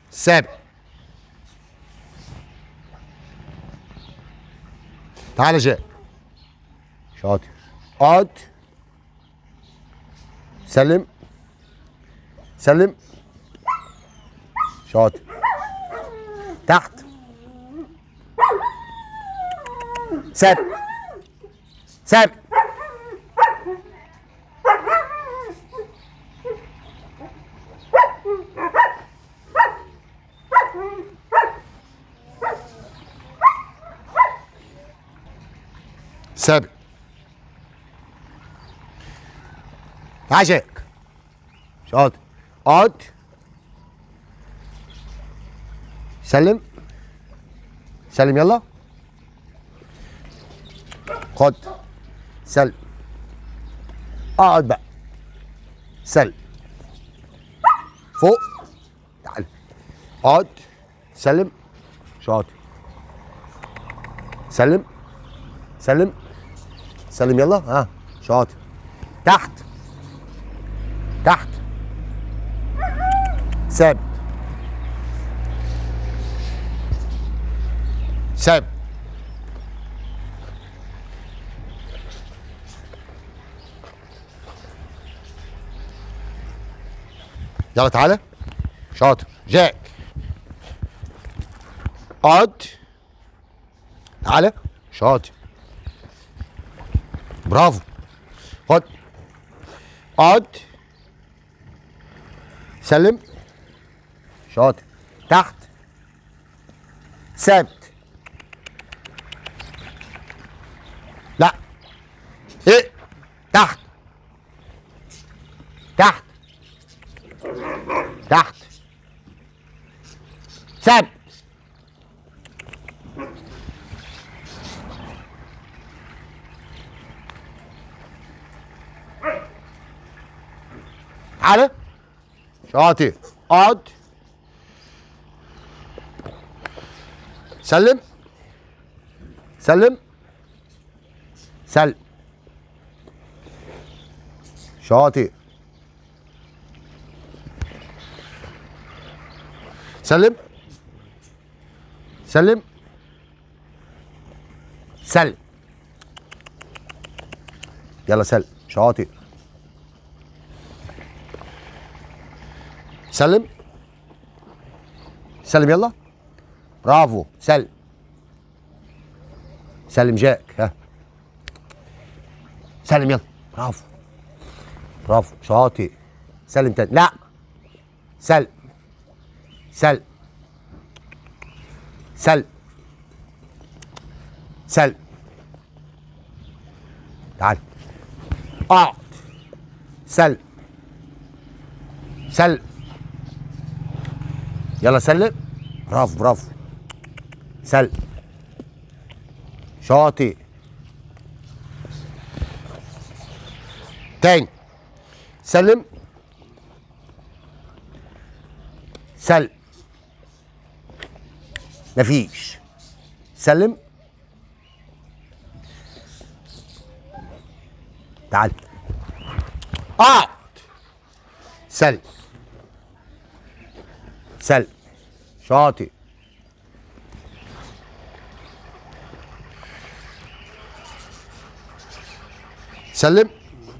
ثابت تعال يا جاك شاطر اقعد سلم سلم شاطر تحت ثابت ثابت ثابت عشق شاطر اقعد سلم سلم يلا خد سلم اقعد بقى سلم فوق تعال اقعد سلم شاطر سلم سلم سلم يلا ها شاطر تحت تحت ثابت ثابت يلا تعالى شاطر جاك اقعد تعالى شاطر برافو خد اقعد سلم شاطر تحت ثابت لا ايه تحت تحت تحت ثابت تعالى شاطر اقعد سلم سلم سلم شاطر سلم سلم سلم يلا سلم شاطر سلم سلم يلا برافو سلم سلم جاك ها سلم يلا برافو برافو شاطئ سلم تاني لا سلم سلم سلم سلم تعال اقعد سلم سلم يلا سلم برافو برافو سلم شاطئ تاني سلم سلم مفيش سلم تعال اقعد سلم سلم شاطئ سلم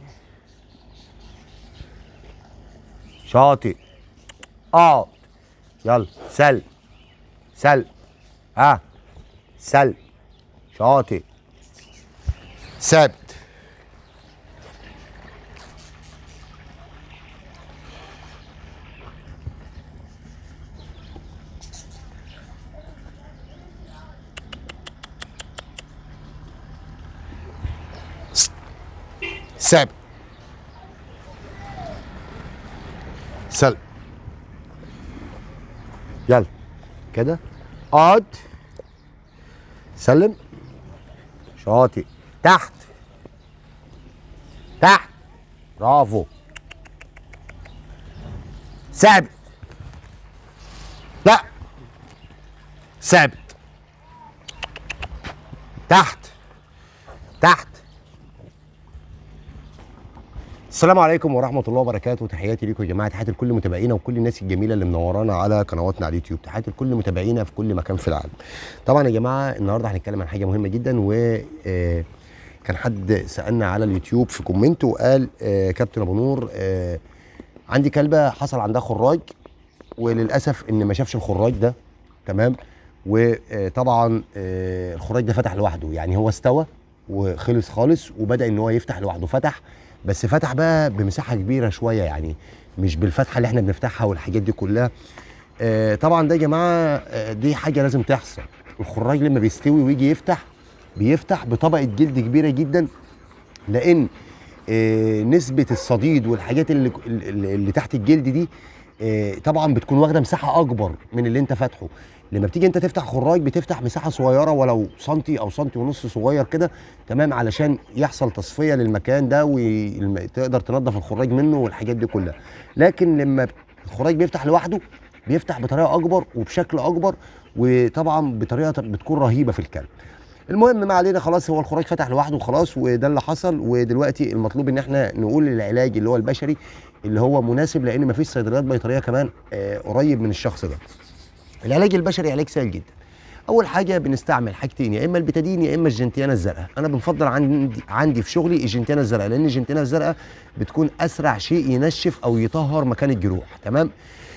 شاطئ اقعد يلا سل سل ها سل شاطئ ثابت ثابت سلم يلا كده اقعد سلم شاطئ تحت تحت برافو ثابت لا ثابت تحت تحت السلام عليكم ورحمه الله وبركاته تحياتي ليكم يا جماعه تحياتي لكل متابعينا وكل الناس الجميله اللي منورانا على قنواتنا على اليوتيوب تحياتي لكل متابعينا في كل مكان في العالم طبعا يا جماعه النهارده هنتكلم عن حاجه مهمه جدا و آه، كان حد سالنا على اليوتيوب في كومنت وقال آه، كابتن ابو نور آه، عندي كلبه حصل عندها خراج وللاسف ان ما شافش الخراج ده تمام وطبعا آه، الخراج ده فتح لوحده يعني هو استوى وخلص خالص وبدا ان هو يفتح لوحده فتح بس فتح بقى بمساحه كبيره شويه يعني مش بالفتحه اللي احنا بنفتحها والحاجات دي كلها آه، طبعا ده يا جماعه آه، دي حاجه لازم تحصل الخراج لما بيستوي ويجي يفتح بيفتح بطبقه جلد كبيره جدا لان آه، نسبه الصديد والحاجات اللي اللي اللي تحت الجلد دي آه، طبعا بتكون واخده مساحه اكبر من اللي انت فاتحه لما بتيجي انت تفتح خراج بتفتح مساحه صغيره ولو سنتي او سنتي ونص صغير كده تمام علشان يحصل تصفيه للمكان ده وتقدر تنظف الخراج منه والحاجات دي كلها لكن لما الخراج بيفتح لوحده بيفتح بطريقه اكبر وبشكل اكبر وطبعا بطريقه بتكون رهيبه في الكلب المهم ما علينا خلاص هو الخراج فتح لوحده وخلاص وده اللي حصل ودلوقتي المطلوب ان احنا نقول العلاج اللي هو البشري اللي هو مناسب لان مفيش صيدليات بيطريه كمان آه، قريب من الشخص ده العلاج البشري علاج سهل جدا اول حاجه بنستعمل حاجتين يا اما البتادين يا اما الجنتيانا الزرقاء انا بنفضل عندي عندي في شغلي الجنتيانا الزرقاء لان الجنتيانا الزرقاء بتكون اسرع شيء ينشف او يطهر مكان الجروح تمام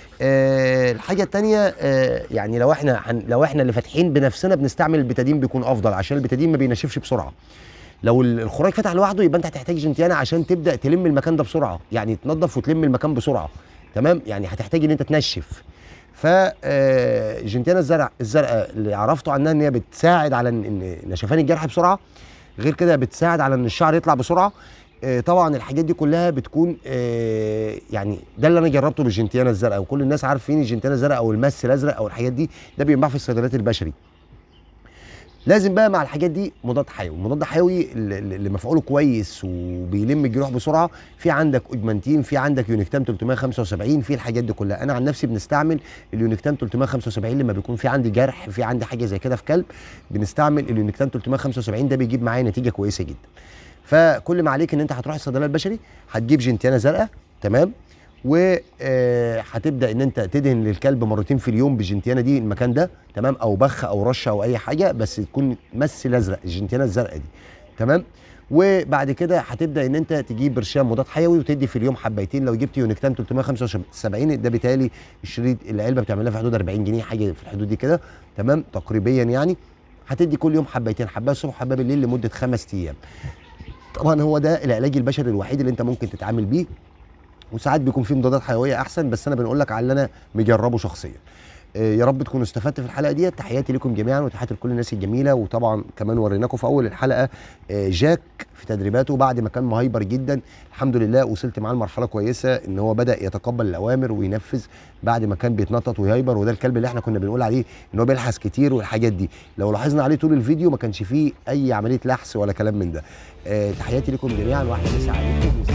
آه الحاجه الثانيه آه يعني لو احنا هن- لو احنا اللي فاتحين بنفسنا بنستعمل البتادين بيكون افضل عشان البتادين ما بينشفش بسرعه لو ال- الخراج فتح لوحده يبقى انت هتحتاج جنتيانا عشان تبدا تلم المكان ده بسرعه يعني تنظف وتلم المكان بسرعه تمام يعني هتحتاج ان انت تنشف ف آه، الجنتيانا الزرع الزرقاء اللي عرفته عنها ان هي بتساعد على ان إن نشفان الجرح بسرعه غير كده بتساعد على ان الشعر يطلع بسرعه آه، طبعا الحاجات دي كلها بتكون آه، يعني ده اللي انا جربته بالجنتيانا الزرقاء وكل الناس عارفين الجنتيانا الزرقاء او المس الازرق او الحاجات دي ده بينباع في الصيدليات البشري لازم بقى مع الحاجات دي مضاد حيوي مضاد حيوي اللي اللي مفعوله كويس وبيلم الجروح بسرعه في عندك اوجمانتين في عندك يونيكتام 375 في الحاجات دي كلها انا عن نفسي بنستعمل اليونيكتام 375 لما بيكون في عندي جرح في عندي حاجه زي كده في كلب بنستعمل اليونيكتام 375 ده بيجيب معايا نتيجه كويسه جدا فكل ما عليك ان انت هتروح الصيدليه البشري هتجيب جنتيانا زرقاء تمام وهتبدا ان انت تدهن للكلب مرتين في اليوم بالجنتيانا دي المكان ده تمام او بخ او رشه او اي حاجه بس تكون مس الازرق الجنتيانا الزرقاء دي تمام وبعد كده هتبدا ان انت تجيب برشام مضاد حيوي وتدي في اليوم حبايتين لو جبت يونيكتام 375 ده بالتالي الشريط العلبه بتعمل لها في حدود 40 جنيه حاجه في الحدود دي كده تمام تقريبا يعني هتدي كل يوم حبايتين حبايه الصبح وحبايه بالليل لمده خمس ايام طبعا هو ده العلاج البشري الوحيد اللي انت ممكن تتعامل بيه وساعات بيكون في مضادات حيويه احسن بس انا بنقول لك على اللي انا مجربه شخصيا آه، يا رب تكونوا استفدت في الحلقه دي تحياتي لكم جميعا وتحياتي لكل الناس الجميله وطبعا كمان وريناكم في اول الحلقه آه، جاك في تدريباته بعد ما كان مهايبر جدا الحمد لله وصلت معاه لمرحله كويسه ان هو بدا يتقبل الاوامر وينفذ بعد ما كان بيتنطط ويهايبر وده الكلب اللي احنا كنا بنقول عليه ان هو بيلحس كتير والحاجات دي لو لاحظنا عليه طول الفيديو ما كانش فيه اي عمليه لحس ولا كلام من ده آه، تحياتي لكم جميعا واحده مسا عليكم